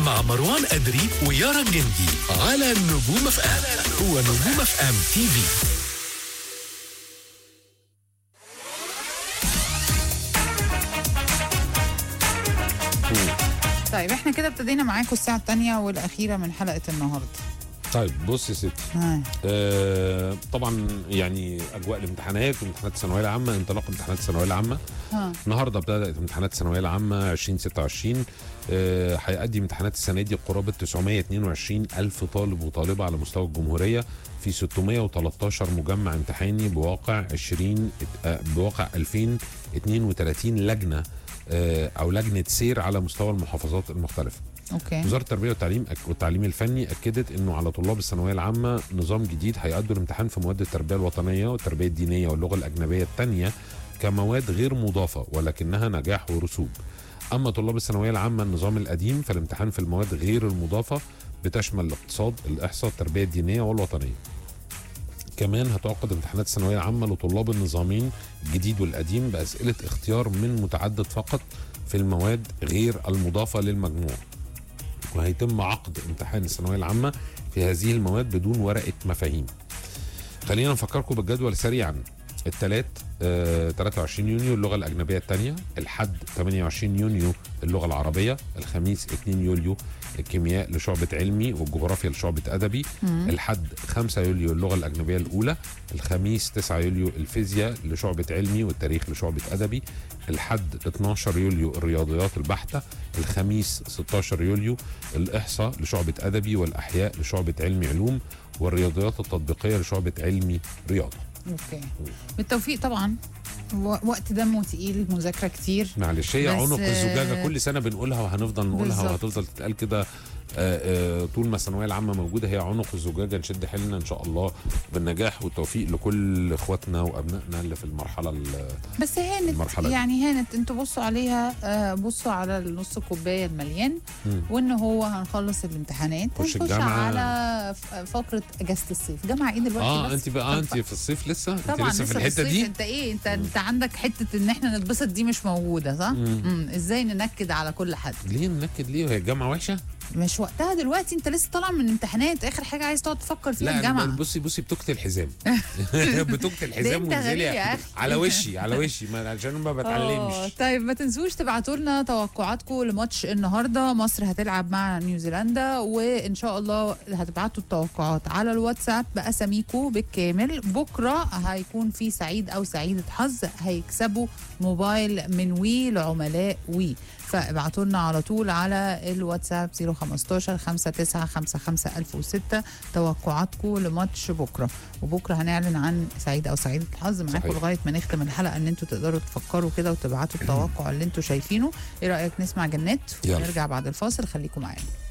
مع مروان أدري ويارا الجندي على نجوم اف ام هو نجوم اف ام تي في طيب احنا كده ابتدينا معاكم الساعة الثانية والأخيرة من حلقة النهاردة طيب بص يا ستي ها. آه طبعا يعني اجواء الامتحانات وامتحانات الثانويه العامه انطلاق امتحانات الثانويه العامه ها. النهارده بدات امتحانات الثانويه العامه 2026 آه، هيأدي امتحانات السنه دي قرابه 922 الف طالب وطالبه على مستوى الجمهوريه في 613 مجمع امتحاني بواقع 20 آه، بواقع 2032 لجنه آه، او لجنه سير على مستوى المحافظات المختلفه اوكي وزاره التربيه والتعليم والتعليم الفني اكدت انه على طلاب الثانويه العامه نظام جديد هيأدوا الامتحان في مواد التربيه الوطنيه والتربيه الدينيه واللغه الاجنبيه الثانيه كمواد غير مضافه ولكنها نجاح ورسوب. اما طلاب الثانويه العامه النظام القديم فالامتحان في المواد غير المضافه بتشمل الاقتصاد، الاحصاء، التربيه الدينيه والوطنيه. كمان هتعقد امتحانات الثانويه العامه لطلاب النظامين الجديد والقديم باسئله اختيار من متعدد فقط في المواد غير المضافه للمجموع. وهيتم عقد امتحان الثانويه العامه في هذه المواد بدون ورقه مفاهيم. خلينا نفكركم بالجدول سريعا. الثلاث آه 23 يونيو اللغه الاجنبيه الثانيه، الحد 28 يونيو اللغه العربيه، الخميس 2 يوليو الكيمياء لشعبه علمي والجغرافيا لشعبه ادبي، الحد 5 يوليو اللغه الاجنبيه الاولى، الخميس 9 يوليو الفيزياء لشعبه علمي والتاريخ لشعبه ادبي، الحد 12 يوليو الرياضيات البحته، الخميس 16 يوليو الاحصاء لشعبه ادبي والاحياء لشعبه علمي علوم والرياضيات التطبيقيه لشعبه علمي رياضه. اوكي بالتوفيق طبعا و- وقت دمه تقيل مذاكرة كتير معلش هي بس، عنق الزجاجه آه، كل سنه بنقولها وهنفضل نقولها بالظبط. وهتفضل تتقال كده آه، آه، طول ما الثانويه العامه موجوده هي عنق الزجاجه نشد حيلنا ان شاء الله بالنجاح والتوفيق لكل اخواتنا وابنائنا اللي في المرحله ال- بس هانت المرحلة دي. يعني هانت انتوا بصوا عليها آه، بصوا على النص كوبايه المليان مم. وان هو هنخلص الامتحانات خش ونخش الجامعة. على ف- فقره اجازه الصيف جامعه ايه دلوقتي اه بس انت بقى آه طب انت في الصيف لسه انت طبعا لسه في الحته الصيف، دي انت ايه انت انت عندك حته ان احنا نتبسط دي مش موجوده صح؟ مم. مم. ازاي ننكد على كل حد ليه ننكد ليه وهي الجامعه وحشه مش وقتها دلوقتي انت لسه طالع من امتحانات اخر حاجه عايز تقعد تفكر فيها لا الجامعه أنا بصي بصي بتكتي الحزام بتكتي الحزام انت غريب يا وانزلي أخي. على وشي على وشي ما عشان ما آه، بتعلمش طيب ما تنسوش تبعتوا لنا توقعاتكم لماتش النهارده مصر هتلعب مع نيوزيلندا وان شاء الله هتبعتوا التوقعات على الواتساب باساميكم بالكامل بكره هيكون في سعيد او سعيده حظ هيكسبوا موبايل من وي لعملاء وي فابعتوا لنا على طول على الواتساب 015 5955 1006 توقعاتكم لماتش بكره وبكره هنعلن عن سعيد او سعيده الحظ معاكم صحيح. لغايه ما نختم الحلقه ان انتوا تقدروا تفكروا كده وتبعتوا التوقع اللي انتوا شايفينه ايه رايك نسمع جنات يلا. ونرجع بعد الفاصل خليكم معانا